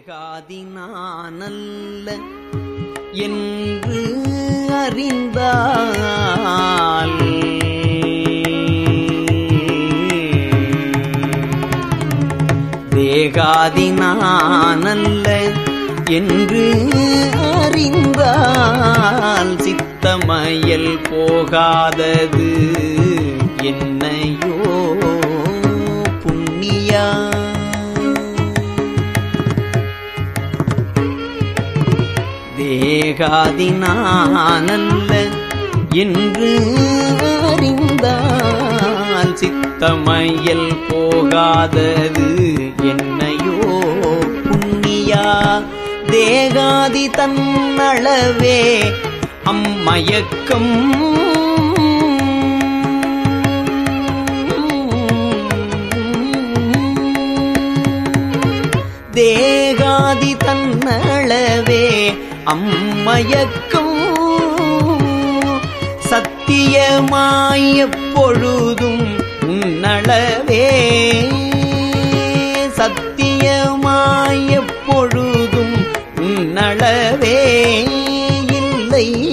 தேகாதினானல்ல என்று அறிந்தால் தேகாதினானல்ல என்று அறிந்தால் சித்தமயல் போகாதது என்னையோ புண்ணியா தேகாதினானல்ல என்று அறிந்தால் சித்தமையல் போகாதது என்னையோ புண்ணியா தேகாதி தன்னளவே அம்மயக்கம் தேகாதி தன்னளவே அம்மயக்கம் சத்தியமாய பொழுதும் உன்னளவே சத்தியமாய பொழுதும் உன்னளவே இல்லை